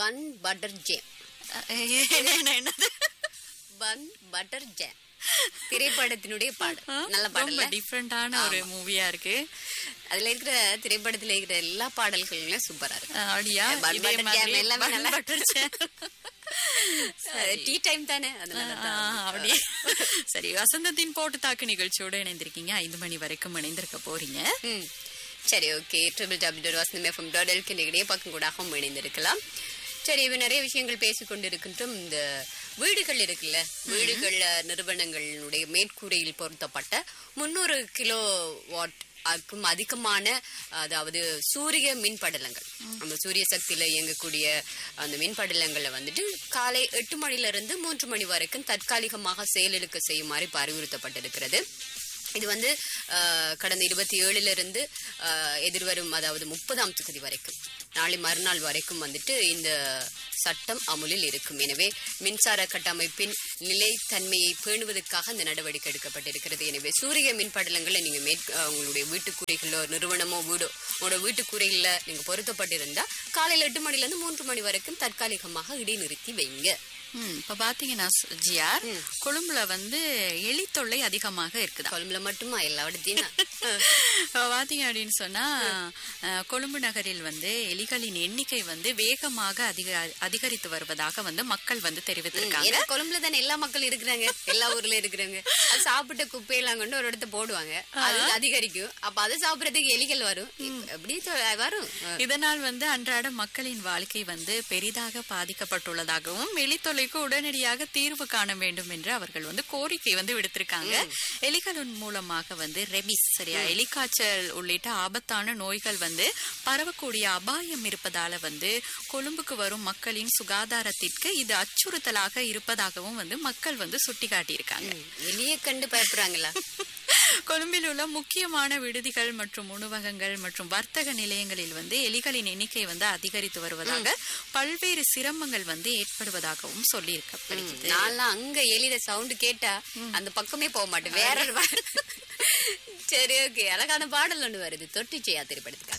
Bun butter ஜேம் என்ன என்னது bun butter ஜேம் திரைப்படத்தினுடைய பாடல் நல்ல ரொம்ப பாடல் டிஃப்ரெண்டான ஒரு மூவியா இருக்கு அதுல இருக்கிற திரைப்படத்துல இருக்கிற எல்லா பாடல்களுமே சூப்பரா இருக்கு அஹ், அப்படியா Bun இதே butter மாதிரி jam எல்லாமே bun நல்லா butter jam. டீ டைம் தானே அதனால ஆ, தான். அப்படியே சரி வசந்தத்தின் போட்டு தாக்கு நிகழ்ச்சியோட இணைந்திருக்கீங்க ஐந்து மணி வரைக்கும் இணைந்திருக்க போறீங்க ம். சரி okay triple W dot Vasantham FM dot எல்கின்ற இடையே பக்கம் கூடாகவும் இணைந்திருக்கலாம் சரி இப்ப நிறைய விஷயங்கள் பேசிக் கொண்டிருக்கின்றோம் இந்த வீடுகள் இருக்குல்ல வீடுகள் நிறுவனங்களுடைய மேற்கூரையில் பொருத்தப்பட்ட முன்னூறு கிலோ வாட் க்கும் அதிகமான அதாவது சூரிய மின் படலங்கள் அந்த சூரிய சக்தியில இயங்கக்கூடிய அந்த மின் படலங்களை வந்துட்டு காலை எட்டு மணில இருந்து மூன்று மணி வரைக்கும் தற்காலிகமாக செயலிழக்க செய்யுமாறு இப்ப அறிவுறுத்தப்பட்டிருக்கிறது இது வந்து அஹ், கடந்த இருபத்தி ஏழுல இருந்து அஹ், எதிர்வரும் அதாவது முப்பதாம் தேதி வரைக்கும் நாளை மறுநாள் வரைக்கும் வந்துட்டு இந்த சட்டம் அமுலில் இருக்கும் எனவே மின்சார கட்டமைப்பின் நிலைத்தன்மையை பேணுவதற்காக இந்த நடவடிக்கை எடுக்கப்பட்டிருக்கிறது எனவே சூரிய மின் படலங்களை நீங்க மேற் அஹ், உங்களுடைய வீட்டுக்கூரைகளோ நிறுவனமோ வீடோ உங்களோட வீட்டுக்கூரையில நீங்க பொருத்தப்பட்டிருந்தா காலையில எட்டு மணில இருந்து மூன்று மணி வரைக்கும் தற்காலிகமாக இடைநிறுத்தி வைங்க ம், இப்ப பாத்தீங்கன்னா ஸ்- ஜிஆர் கொழும்புல வந்து எலி தொல்லை அதிகமாக இருக்குதா கொழும்புல மட்டுமா எல்லா இடத்தையும் இப்ப பாத்தீங்க அப்படின்னு சொன்னா அஹ், கொழும்பு நகரில் வந்து எலிகளின் எண்ணிக்கை வந்து வேகமாக அதிக அதிகரித்து வருவதாக வந்து மக்கள் வந்து தெரிவித்திருக்காங்க ஏன்னா கொழும்புல தானே எல்லா மக்களும் இருக்கிறாங்க எல்லா ஊர்ல இருக்கிறாங்க அது சாப்பிட்ட குப்பையெல்லாம் கொண்டு ஒரு இடத்த போடுவாங்க அது அதிகரிக்கும் அப்ப அதை சாப்பிடறதுக்கு எலிகள் வரும் எப்படி தொ- வரும் இதனால் வந்து அன்றாட மக்களின் வாழ்க்கை வந்து பெரிதாக பாதிக்கப்பட்டுள்ளதாகவும் எலித்தொல்லைக்கு உடனடியாக தீர்வு காண வேண்டும் என்று அவர்கள் வந்து கோரிக்கை வந்து விடுத்திருக்காங்க எலிகளின் மூலமாக வந்து ரெபிஸ் சரியா எலிக்காய்ச்சல் உள்ளிட்ட ஆபத்தான நோய்கள் வந்து பரவக்கூடிய அபாயம் இருப்பதால வந்து கொழும்புக்கு வரும் மக்களின் சுகாதாரத்திற்கு இது அச்சுறுத்தலாக இருப்பதாகவும் வந்து மக்கள் வந்து சுட்டிக்காட்டியிருக்காங்க எலிய கண்டு பயப்படுறாங்களா கொழும்பில் உள்ள முக்கியமான விடுதிகள் மற்றும் உணவகங்கள் மற்றும் வர்த்தக நிலையங்களில் வந்து எலிகளின் எண்ணிக்கை வந்து அதிகரித்து வருவதாக பல்வேறு சிரமங்கள் வந்து ஏற்படுவதாகவும் சொல்லியிருக்கப்படுகிறது நான்லாம் அங்க எலியில சவுண்ட் கேட்டா அந்த பக்கமே போக மாட்டேன் வேற ஒரு வா- சரி ஓகே அழகான பாடல் ஒண்ணு வருது தொட்டி செய்யா திரைப்படத்துக்கு